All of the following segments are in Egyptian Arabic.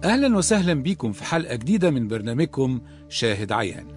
أهلا وسهلا بكم في حلقة جديدة من برنامجكم شاهد عيان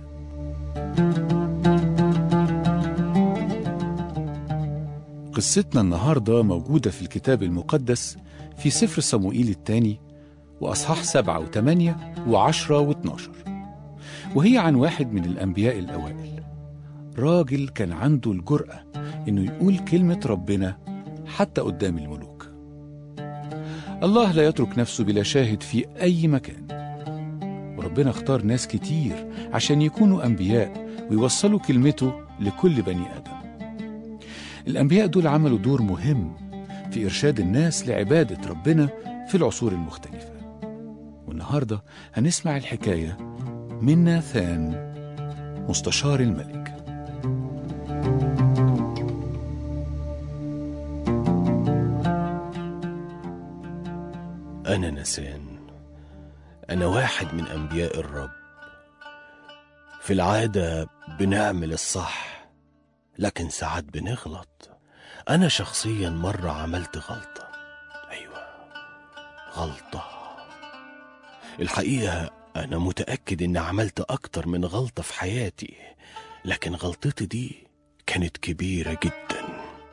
قصتنا النهاردة موجودة في الكتاب المقدس في سفر صموئيل الثاني وأصحاح سبعة وثمانية وعشرة واتناشر وهي عن واحد من الأنبياء الأوائل راجل كان عنده الجرأة إنه يقول كلمة ربنا حتى قدام الملوك الله لا يترك نفسه بلا شاهد في أي مكان وربنا اختار ناس كتير عشان يكونوا أنبياء ويوصلوا كلمته لكل بني آدم الأنبياء دول عملوا دور مهم في إرشاد الناس لعبادة ربنا في العصور المختلفة والنهاردة هنسمع الحكاية من ناثان مستشار الملك أنا نسان أنا واحد من أنبياء الرب في العادة بنعمل الصح لكن ساعات بنغلط أنا شخصيا مرة عملت غلطة أيوة غلطة الحقيقة أنا متأكد إن عملت أكتر من غلطة في حياتي لكن غلطتي دي كانت كبيرة جدا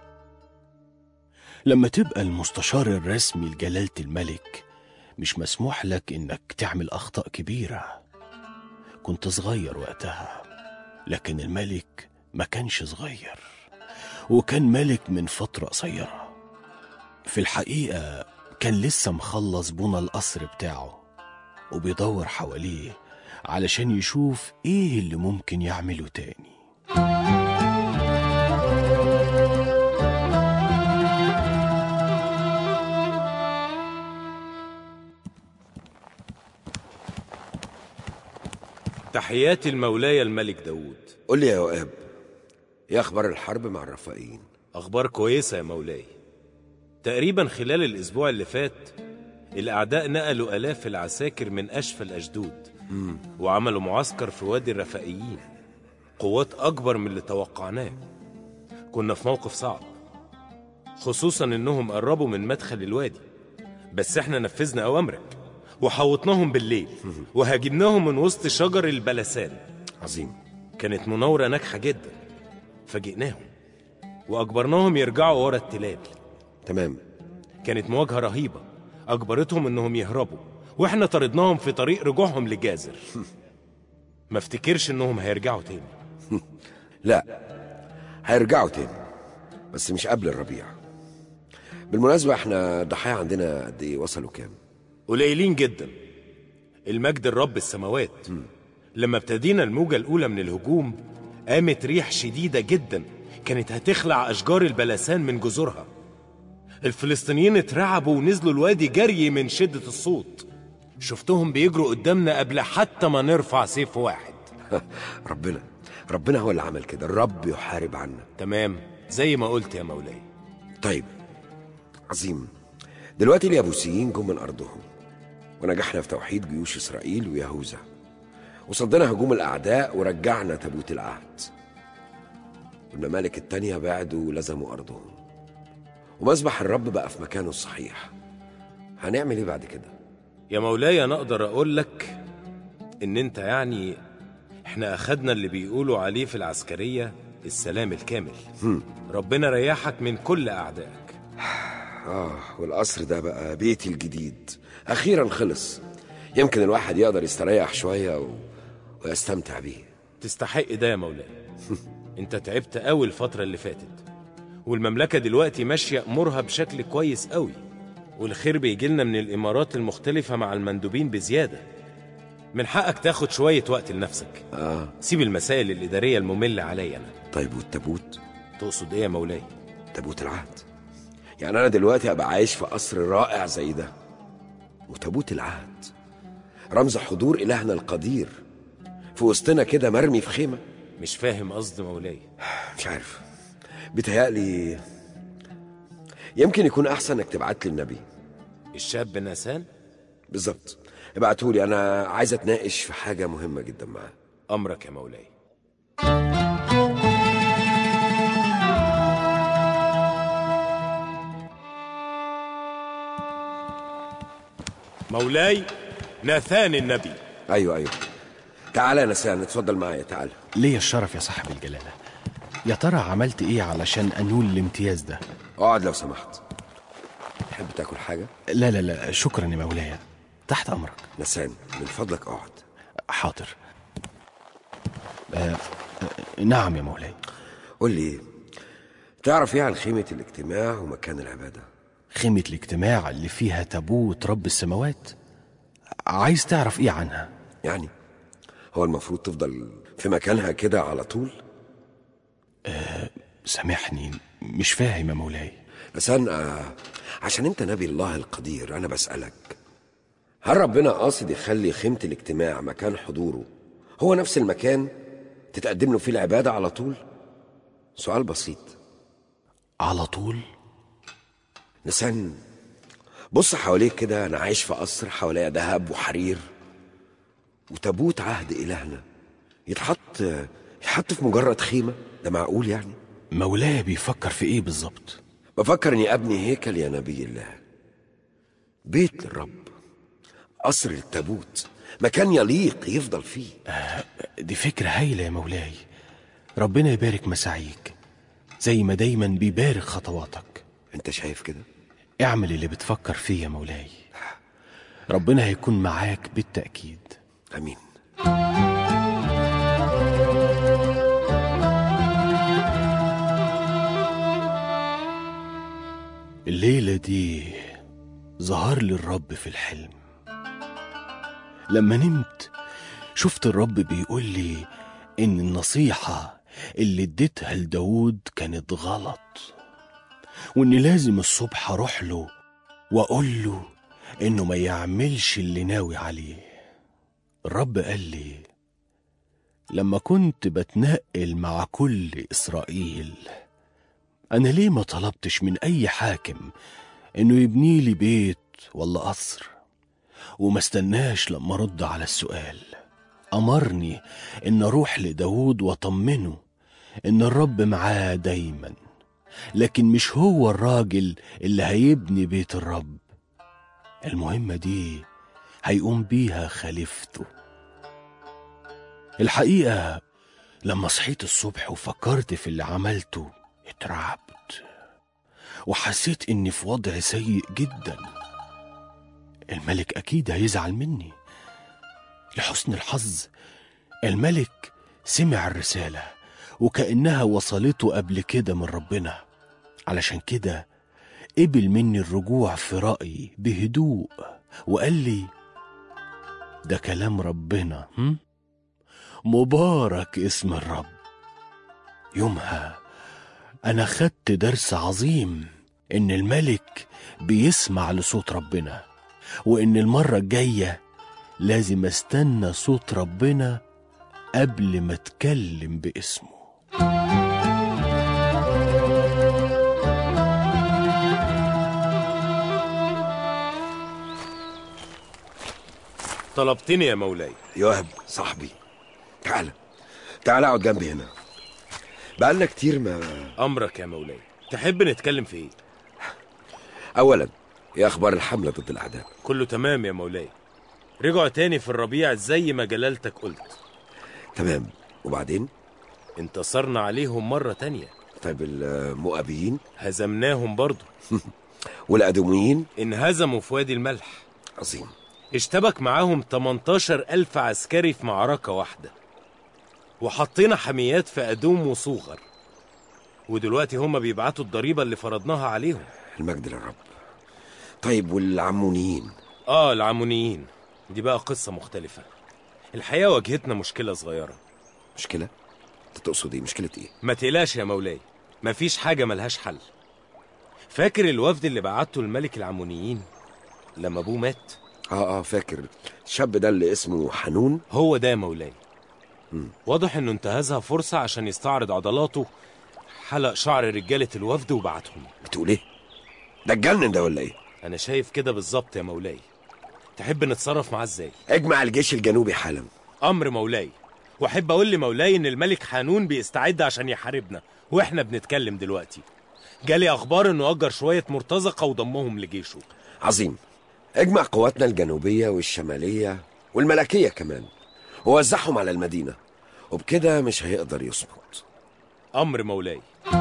لما تبقى المستشار الرسمي لجلالة الملك مش مسموح لك إنك تعمل أخطاء كبيرة كنت صغير وقتها لكن الملك ما كانش صغير وكان ملك من فترة قصيرة في الحقيقة كان لسه مخلص بنى القصر بتاعه وبيدور حواليه علشان يشوف ايه اللي ممكن يعمله تاني تحياتي المولاي الملك داوود قول لي يا وهاب ايه اخبار الحرب مع الرفائيين أخبار كويسة يا مولاي تقريبا خلال الأسبوع اللي فات الأعداء نقلوا آلاف العساكر من أشفل أشدود وعملوا معسكر في وادي الرفائيين قوات أكبر من اللي توقعناه كنا في موقف صعب خصوصا إنهم قربوا من مدخل الوادي بس إحنا نفذنا أوامرك وحوطناهم بالليل وهاجمناهم من وسط شجر البلسان عظيم كانت مناورة ناجحة جدا فاجئناهم وأجبرناهم يرجعوا ورا التلال تمام كانت مواجهة رهيبة أجبرتهم إنهم يهربوا وإحنا طردناهم في طريق رجوعهم لجازر ما افتكرش إنهم هيرجعوا تاني لا هيرجعوا تاني بس مش قبل الربيع بالمناسبة احنا الضحايا عندنا قد ايه وصلوا كام قليلين جدا المجد الرب السماوات لما ابتدينا الموجة الأولى من الهجوم قامت ريح شديدة جدا كانت هتخلع أشجار البلسان من جذورها الفلسطينيين اترعبوا ونزلوا الوادي جري من شدة الصوت شفتهم بيجروا قدامنا قبل حتى ما نرفع سيف واحد ربنا ربنا هو اللي عمل كده الرب يحارب عنا تمام زي ما قلت يا مولاي طيب عظيم دلوقتي اليابوسيين جم من أرضهم ونجحنا في توحيد جيوش إسرائيل ويهوذا وصدنا هجوم الأعداء ورجعنا تابوت العهد والممالك التانية بعدوا ولزموا أرضهم ومذبح الرب بقى في مكانه الصحيح هنعمل إيه بعد كده؟ يا مولاي أنا أقدر أقول لك إن أنت يعني إحنا أخدنا اللي بيقولوا عليه في العسكرية السلام الكامل ربنا ريحك من كل أعدائك آه والقصر ده بقى بيتي الجديد أخيرا خلص يمكن الواحد يقدر يستريح شوية و... ويستمتع بيه تستحق ده يا مولاي انت تعبت قوي الفترة اللي فاتت والمملكة دلوقتي ماشية أمورها بشكل كويس قوي والخير بيجيلنا من الإمارات المختلفة مع المندوبين بزيادة من حقك تاخد شوية وقت لنفسك آه سيب المسائل الإدارية المملة عليا أنا طيب والتابوت تقصد إيه يا مولاي؟ تابوت العهد يعني أنا دلوقتي أبقى عايش في قصر رائع زي ده وتابوت العهد رمز حضور إلهنا القدير في وسطنا كده مرمي في خيمة مش فاهم قصد مولاي مش عارف بيتهيألي يمكن يكون أحسن إنك تبعت لي النبي الشاب ناسان بالظبط ابعتولي أنا عايز أتناقش في حاجة مهمة جدا معاه أمرك يا مولاي مولاي ناثان النبي ايوه ايوه تعالى يا نسان اتفضل معايا تعالى ليا الشرف يا صاحب الجلالة يا ترى عملت ايه علشان انول الامتياز ده اقعد لو سمحت تحب تاكل حاجه لا لا لا شكرا يا مولاي تحت امرك نسان من فضلك اقعد حاضر آه آه نعم يا مولاي قول لي تعرف ايه عن خيمه الاجتماع ومكان العباده خيمة الاجتماع اللي فيها تابوت رب السماوات عايز تعرف ايه عنها يعني هو المفروض تفضل في مكانها كده على طول سامحني مش فاهم يا مولاي نسان آه عشان انت نبي الله القدير انا بسالك هل ربنا قاصد يخلي خيمه الاجتماع مكان حضوره هو نفس المكان تتقدم له فيه العباده على طول سؤال بسيط على طول نسان بص حواليك كده انا عايش في قصر حواليا ذهب وحرير وتابوت عهد الهنا يتحط يتحط في مجرد خيمه ده معقول يعني مولاي بيفكر في ايه بالظبط بفكر اني ابني هيكل يا نبي الله بيت للرب قصر التابوت مكان يليق يفضل فيه دي فكرة هايلة يا مولاي ربنا يبارك مساعيك زي ما دايما بيبارك خطواتك انت شايف كده اعمل اللي بتفكر فيه يا مولاي ربنا هيكون معاك بالتأكيد امين الليلة دي ظهر لي الرب في الحلم لما نمت شفت الرب بيقول لي إن النصيحة اللي اديتها لداود كانت غلط وإن لازم الصبح أروح له وأقول له إنه ما يعملش اللي ناوي عليه الرب قال لي لما كنت بتنقل مع كل إسرائيل أنا ليه ما طلبتش من أي حاكم إنه يبني لي بيت ولا قصر وما استناش لما أرد على السؤال أمرني إن أروح لداود وأطمنه إن الرب معاه دايما لكن مش هو الراجل اللي هيبني بيت الرب المهمة دي هيقوم بيها خليفته الحقيقة لما صحيت الصبح وفكرت في اللي عملته اترعبت وحسيت اني في وضع سيء جدا الملك اكيد هيزعل مني لحسن الحظ الملك سمع الرسالة وكأنها وصلته قبل كده من ربنا علشان كده قبل مني الرجوع في رأيي بهدوء وقال لي ده كلام ربنا هم؟ مبارك اسم الرب يومها أنا خدت درس عظيم إن الملك بيسمع لصوت ربنا وإن المرة الجاية لازم استنى صوت ربنا قبل ما اتكلم باسمه طلبتني يا مولاي يوهب صاحبي تعالى تعالى اقعد جنبي هنا بقالنا كتير ما امرك يا مولاي تحب نتكلم في ايه اولا ايه اخبار الحمله ضد الاعداء كله تمام يا مولاي رجعوا تاني في الربيع زي ما جلالتك قلت تمام وبعدين انتصرنا عليهم مرة تانية طيب المؤابيين هزمناهم برضو والادوميين انهزموا في وادي الملح عظيم اشتبك معاهم 18 ألف عسكري في معركة واحدة وحطينا حميات في أدوم وصوغر ودلوقتي هما بيبعتوا الضريبة اللي فرضناها عليهم المجد للرب طيب والعمونيين آه العمونيين دي بقى قصة مختلفة الحقيقة واجهتنا مشكلة صغيرة مشكله انت تقصد ايه مشكله ايه ما تقلقش يا مولاي مفيش حاجة ملهاش حل فاكر الوفد اللي بعته الملك العمونيين لما أبوه مات اه اه فاكر الشاب ده اللي اسمه حنون هو ده يا مولاي واضح انه انتهزها فرصة عشان يستعرض عضلاته حلق شعر رجالة الوفد وبعتهم بتقول ايه ده اتجنن ده ولا ايه انا شايف كده بالظبط يا مولاي تحب نتصرف معاه ازاي اجمع الجيش الجنوبي حالا امر مولاي واحب اقول لمولاي ان الملك حانون بيستعد عشان يحاربنا واحنا بنتكلم دلوقتي جالي اخبار انه اجر شوية مرتزقة وضمهم لجيشه عظيم اجمع قواتنا الجنوبية والشمالية والملكية كمان ووزعهم على المدينة وبكده مش هيقدر يصمت أمر مولاي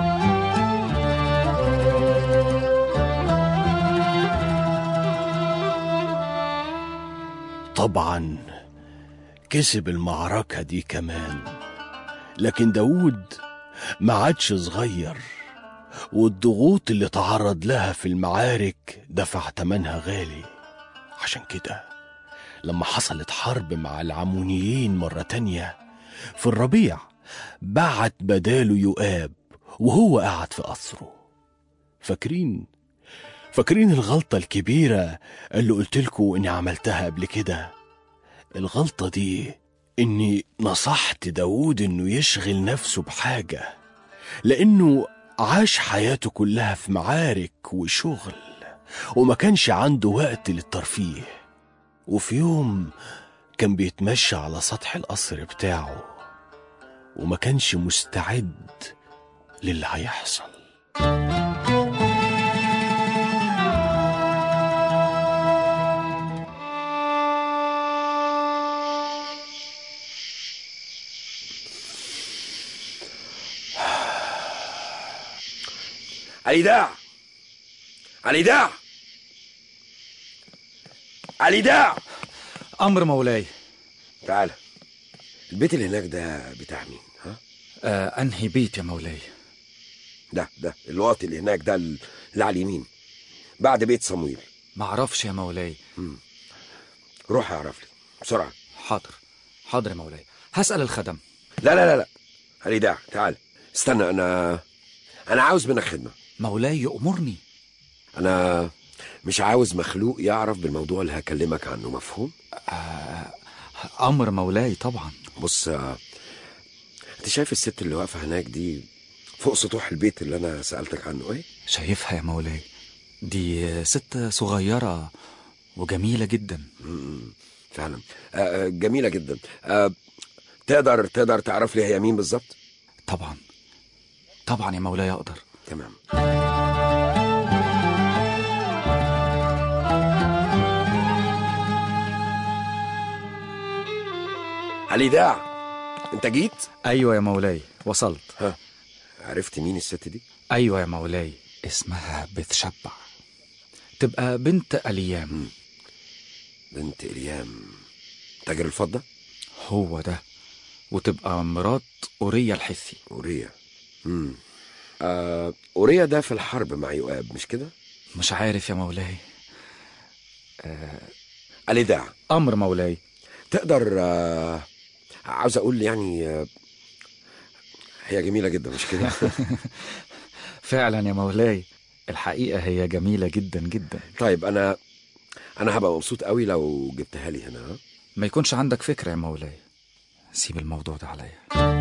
طبعا كسب المعركة دي كمان لكن داود ما عادش صغير والضغوط اللي تعرض لها في المعارك دفع تمنها غالي عشان كده لما حصلت حرب مع العمونيين مرة تانية في الربيع بعت بداله يؤاب وهو قاعد في قصره فاكرين فاكرين الغلطة الكبيرة اللي قلتلكوا إني عملتها قبل كده الغلطة دي إني نصحت داود إنه يشغل نفسه بحاجة لأنه عاش حياته كلها في معارك وشغل وما كانش عنده وقت للترفيه وفي يوم كان بيتمشى على سطح القصر بتاعه وما كانش مستعد للي هيحصل علي داع علي داع علي داع أمر مولاي تعال البيت اللي هناك ده بتاع مين ها آه أنهي بيت يا مولاي ده ده الواطي اللي هناك ده اللي على اليمين بعد بيت صمويل معرفش يا مولاي روح اعرف لي بسرعة حاضر حاضر يا مولاي هسأل الخدم لا لا لا لا علي داع تعال استنى انا انا عاوز منك خدمة مولاي يأمرني انا مش عاوز مخلوق يعرف بالموضوع اللي هكلمك عنه مفهوم أمر مولاي طبعا بص آه، انت شايف الست اللي واقفة هناك دي فوق سطوح البيت اللي انا سألتك عنه ايه شايفها يا مولاي دي ست صغيرة وجميلة جدا فعلا آه، آه، جميلة جدا آه، تقدر تقدر تعرف لي هي مين بالظبط طبعا طبعا يا مولاي أقدر تمام علي داع انت جيت أيوة يا مولاي وصلت ها عرفت مين الست دي أيوة يا مولاي اسمها بتشبع تبقى بنت أليام بنت اليام تاجر الفضة هو ده وتبقى مرات أوريا الحثي اوريا امم آه اوريا ده في الحرب مع يؤاب مش كده مش عارف يا مولاي علي داع أمر مولاي تقدر آه عاوز اقول يعني آه هي جميلة جدا مش كده فعلا يا مولاي الحقيقة هي جميلة جدا جدا طيب انا انا هبقى مبسوط قوي لو جبتها لي هنا ها؟ ما يكونش عندك فكرة يا مولاي سيب الموضوع ده عليا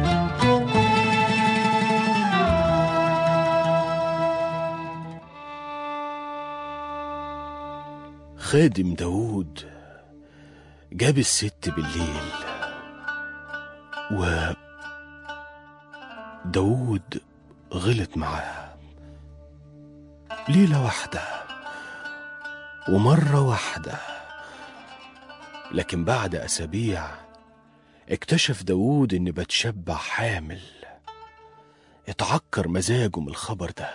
خادم داود جاب الست بالليل و داود غلط معاها ليلة واحدة ومرة واحدة لكن بعد أسابيع اكتشف داود إن بتشبع حامل اتعكر مزاجه من الخبر ده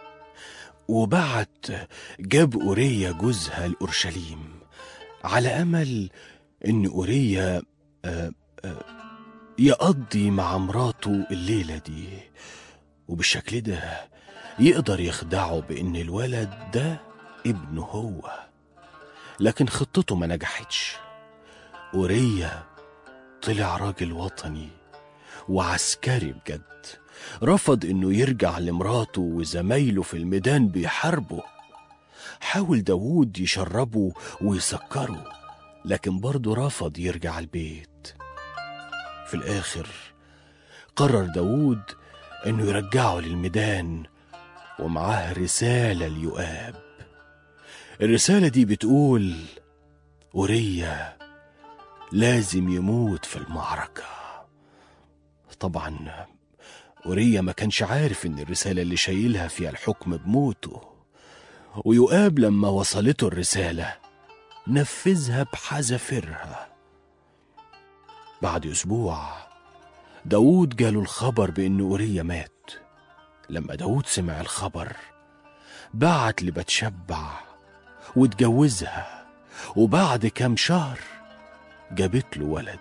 وبعت جاب أوريا جوزها لأورشليم على أمل إن أوريا آه، آه، يقضي مع مراته الليلة دي وبالشكل ده يقدر يخدعه بإن الولد ده ابنه هو لكن خطته ما نجحتش أوريا طلع راجل وطني وعسكري بجد رفض انه يرجع لمراته وزمايله في الميدان بيحاربوا حاول داوود يشربه ويسكره لكن برضه رفض يرجع البيت في الآخر قرر داوود انه يرجعه للميدان ومعاه رسالة ليؤاب الرسالة دي بتقول أوريا لازم يموت في المعركة طبعا أوريا ما كانش عارف إن الرسالة اللي شايلها فيها الحكم بموته ويؤاب لما وصلته الرسالة نفذها بحذافيرها بعد أسبوع داود جاله الخبر بأن أوريا مات لما داود سمع الخبر بعت لبتشبع واتجوزها وبعد كام شهر جابت له ولد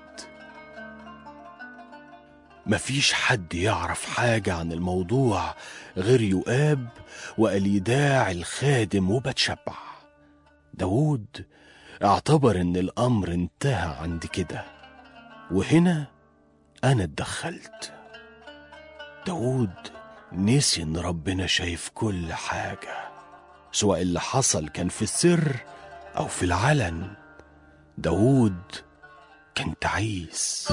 مفيش حد يعرف حاجة عن الموضوع غير يؤاب وأليداع الخادم وبتشبع داود اعتبر ان الامر انتهى عند كده وهنا انا اتدخلت داود نسي ان ربنا شايف كل حاجة سواء اللي حصل كان في السر او في العلن داود كان تعيس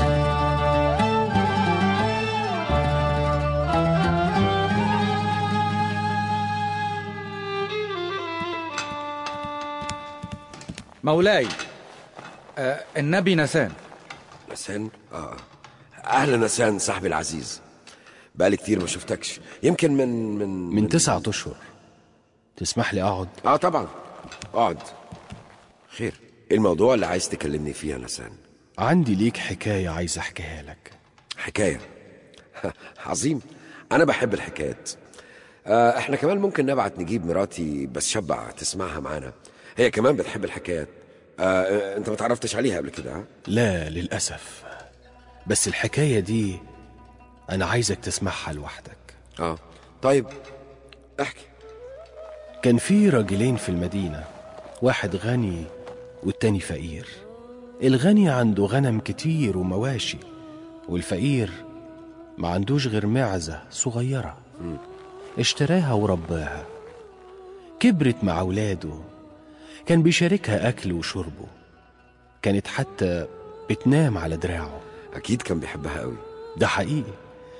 مولاي آه النبي نسان نسان اه اهلا نسان صاحبي العزيز بقالي كتير ما شفتكش يمكن من من من تسعة اشهر تسمح لي اقعد اه طبعا اقعد خير ايه الموضوع اللي عايز تكلمني فيه يا نسان عندي ليك حكاية عايز احكيها لك حكايه عظيم انا بحب الحكايات آه احنا كمان ممكن نبعت نجيب مراتي بس شبع تسمعها معانا هي كمان بتحب الحكايات آه انت ما تعرفتش عليها قبل كده ها لا للأسف بس الحكاية دي أنا عايزك تسمعها لوحدك اه طيب احكي كان في راجلين في المدينة واحد غني والتاني فقير الغني عنده غنم كتير ومواشي والفقير ما عندوش غير معزة صغيرة اشتراها ورباها كبرت مع أولاده كان بيشاركها أكل وشربه كانت حتى بتنام على دراعه اكيد كان بيحبها قوي ده حقيقي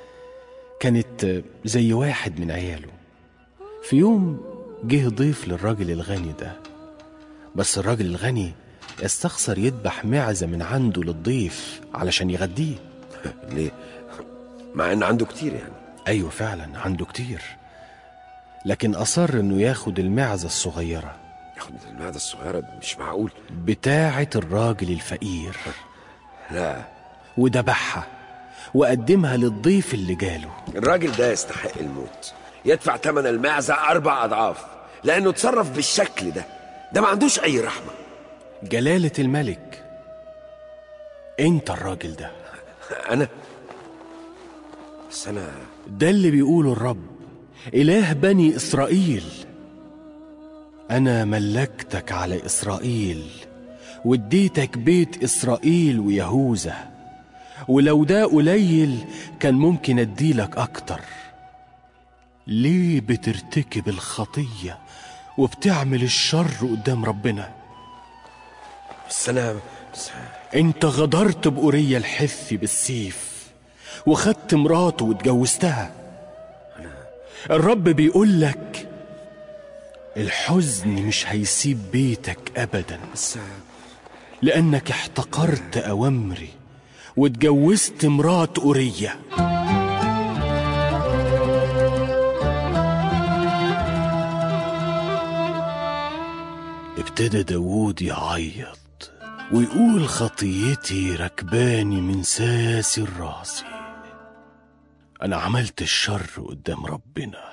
كانت زي واحد من عياله في يوم جه ضيف للراجل الغني ده بس الراجل الغني استخسر يذبح معزة من عنده للضيف علشان يغديه ليه مع ان عنده كتير يعني أيوة فعلا عنده كتير لكن أصر إنه ياخد المعزة الصغيرة ياخد المعدة الصغيرة مش معقول بتاعة الراجل الفقير لا وذبحها وقدمها للضيف اللي جاله الراجل ده يستحق الموت يدفع ثمن المعزة أربع أضعاف لأنه تصرف بالشكل ده ده ما عندوش أي رحمة جلالة الملك انت الراجل ده أنا بس أنا ده اللي بيقوله الرب إله بني إسرائيل أنا ملكتك على إسرائيل واديتك بيت إسرائيل ويهوذا ولو ده قليل كان ممكن أديلك أكتر ليه بترتكب الخطية وبتعمل الشر قدام ربنا بس أنا بس انت غدرت بأوريا الحثي بالسيف وخدت مراته واتجوزتها الرب بيقول لك الحزن مش هيسيب بيتك ابدا بس لانك احتقرت اوامري واتجوزت مرات اوريا ابتدى داوود يعيط ويقول خطيتي ركباني من ساسي راسي انا عملت الشر قدام ربنا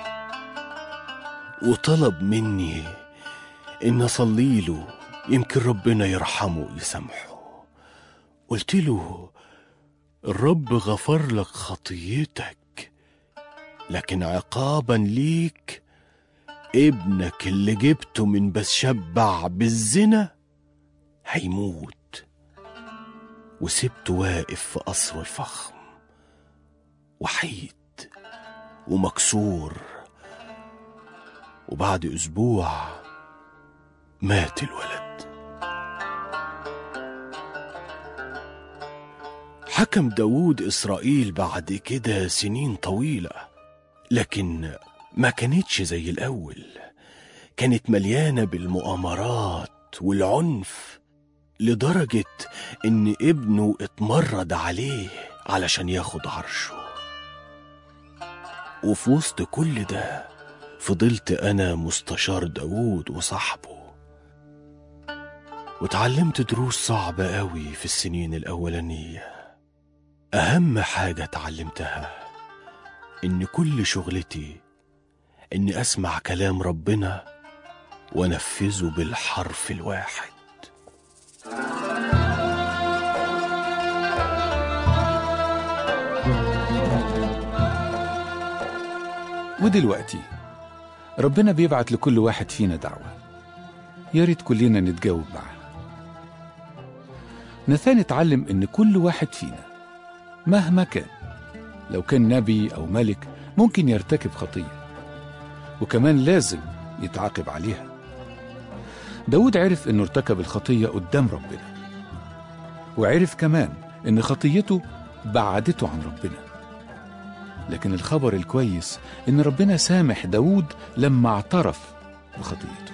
وطلب مني ان اصلي له يمكن ربنا يرحمه ويسامحه قلت له الرب غفر لك خطيتك لكن عقابا ليك ابنك اللي جبته من بسشبع بالزنا هيموت وسبته واقف في قصره الفخم وحيد ومكسور وبعد اسبوع مات الولد حكم داوود اسرائيل بعد كده سنين طويله لكن ما كانتش زي الاول كانت مليانه بالمؤامرات والعنف لدرجه ان ابنه اتمرد عليه علشان ياخد عرشه وفي وسط كل ده فضلت انا مستشار داوود وصاحبه وتعلمت دروس صعبة قوي في السنين الأولانية أهم حاجة اتعلمتها إن كل شغلتي إني أسمع كلام ربنا وأنفذه بالحرف الواحد ودلوقتي ربنا بيبعت لكل واحد فينا دعوة يا ريت كلنا نتجاوب معاها نثان اتعلم ان كل واحد فينا مهما كان لو كان نبي او ملك ممكن يرتكب خطية وكمان لازم يتعاقب عليها داود عرف انه ارتكب الخطية قدام ربنا وعرف كمان ان خطيته بعدته عن ربنا لكن الخبر الكويس إن ربنا سامح داود لما اعترف بخطيته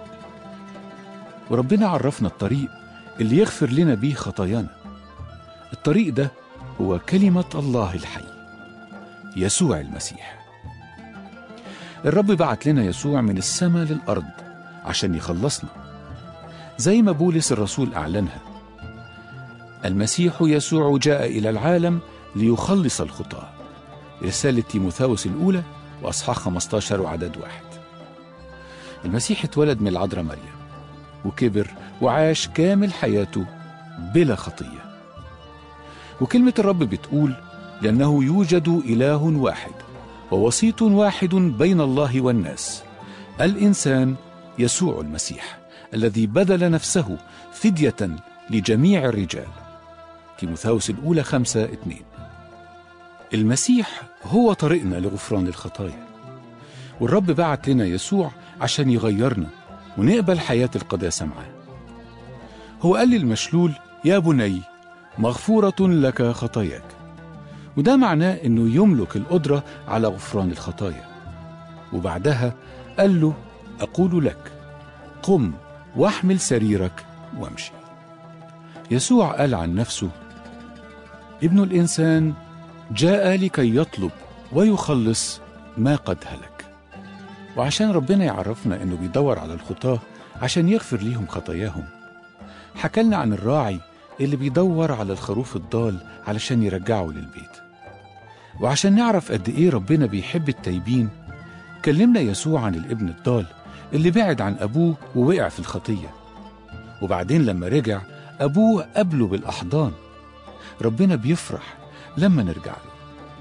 وربنا عرفنا الطريق اللي يغفر لنا بيه خطايانا الطريق ده هو كلمة الله الحي يسوع المسيح الرب بعت لنا يسوع من السماء للأرض عشان يخلصنا زي ما بولس الرسول أعلنها المسيح يسوع جاء إلى العالم ليخلص الخطاه رسالة تيموثاوس الأولى وأصحاح 15 وعدد واحد المسيح اتولد من العذراء مريم وكبر وعاش كامل حياته بلا خطية وكلمة الرب بتقول لأنه يوجد إله واحد ووسيط واحد بين الله والناس الإنسان يسوع المسيح الذي بذل نفسه فدية لجميع الرجال تيموثاوس الأولى خمسة اتنين المسيح هو طريقنا لغفران الخطايا والرب بعت لنا يسوع عشان يغيرنا ونقبل حياة القداسة معاه هو قال للمشلول يا بني مغفورة لك خطاياك وده معناه انه يملك القدرة على غفران الخطايا وبعدها قال له أقول لك قم واحمل سريرك وامشي يسوع قال عن نفسه ابن الإنسان جاء لكي يطلب ويخلص ما قد هلك وعشان ربنا يعرفنا انه بيدور على الخطاه عشان يغفر ليهم خطاياهم حكلنا عن الراعي اللي بيدور على الخروف الضال علشان يرجعه للبيت وعشان نعرف قد ايه ربنا بيحب التايبين كلمنا يسوع عن الابن الضال اللي بعد عن ابوه ووقع في الخطيه وبعدين لما رجع ابوه قابله بالاحضان ربنا بيفرح لما نرجع له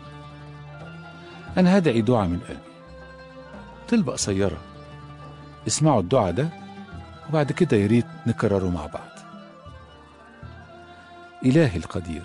أنا هدعي دعاء من قلبي طلبة قصيرة اسمعوا الدعاء ده وبعد كده يا ريت نكرره مع بعض إلهي القدير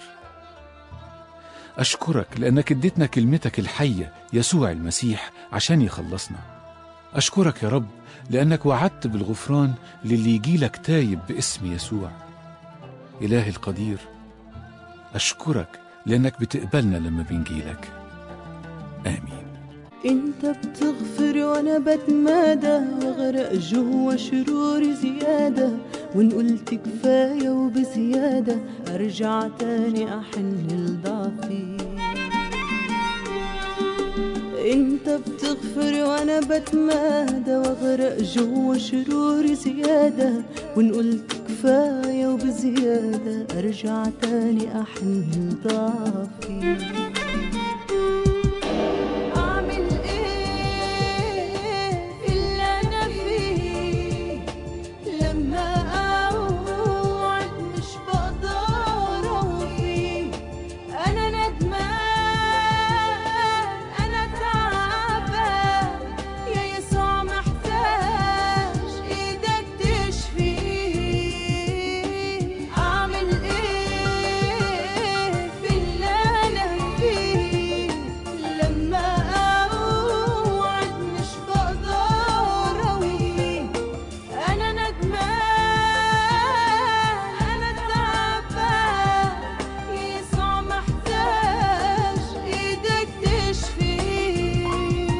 أشكرك لأنك اديتنا كلمتك الحية يسوع المسيح عشان يخلصنا أشكرك يا رب لأنك وعدت بالغفران للي يجيلك تايب باسم يسوع إلهي القدير أشكرك لأنك بتقبلنا لما بنجيلك آمين انت بتغفر وانا بتمادى واغرق جوا شروري زيادة وان قلت كفاية وبزيادة ارجع تاني احن لضعفي انت بتغفر وانا بتمادى واغرق جوا شروري زيادة وان قلت كفاية وبزيادة ارجع تاني احن لضعفي أعمل إيه في اللي أنا فيه لما أوعد مش بقدر أوفيه أنا ندمان أنا تعبان يا يسوع محتاج إيدك تشفيه أعمل إيه في اللي أنا فيه لما أوعد مش بقدر أوفيه أنا ندمان أنا تعبان يسوع محتاج إيدك تشفيه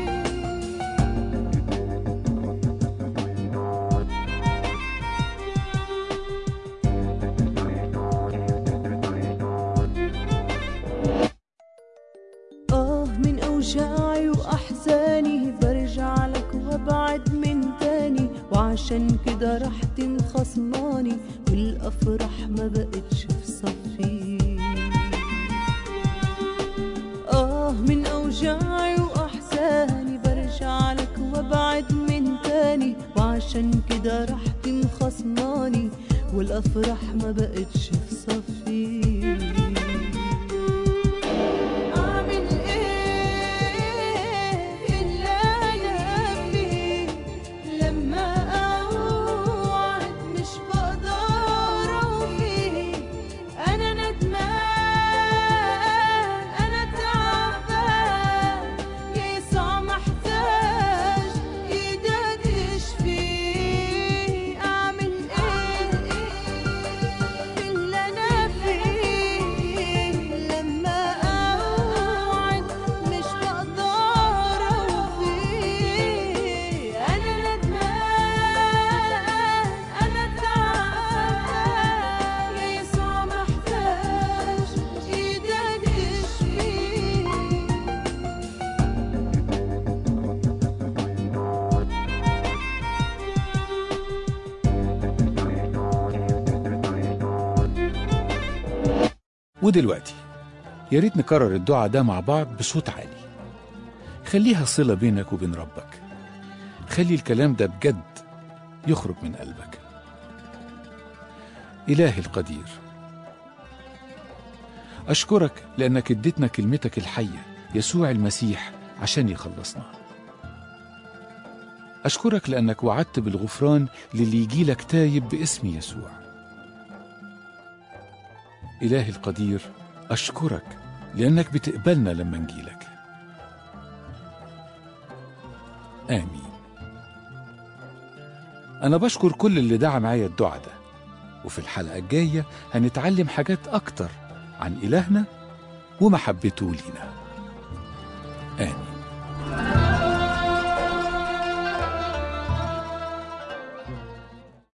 آه من أوجاعي وأحزاني برجع لك وأبعد من تاني وعشان كده راحتي مخصماني والأفراح ما بقتش في صفي آه من أوجاعي وأحزاني برجع لك وأبعد من تاني وعشان كده راحتي مخصماني والأفراح ما بقتش في صفي أعمل إيه اللي أنا فيه لما أوعد مش بقدر أوفيه أنا ندمان أنا تعبان يسوع محتاج إيدك تشفيه أعمل إيه اللي أنا فيه لما أوعد مش بقدر أوفيه أنا ندمان أنا تعبان يا يسوع محتاج إيدك تشفيه ودلوقتي يا ريت نكرر الدعاء ده مع بعض بصوت عالي خليها صلة بينك وبين ربك خلي الكلام ده بجد يخرج من قلبك إلهي القدير أشكرك لأنك اديتنا كلمتك الحية يسوع المسيح عشان يخلصنا أشكرك لأنك وعدت بالغفران للي يجيلك تايب باسم يسوع إلهي القدير أشكرك لأنك بتقبلنا لما نجيلك آمين أنا بشكر كل اللي دعا معايا الدعاء ده وفي الحلقة الجاية هنتعلم حاجات أكتر عن إلهنا ومحبته لينا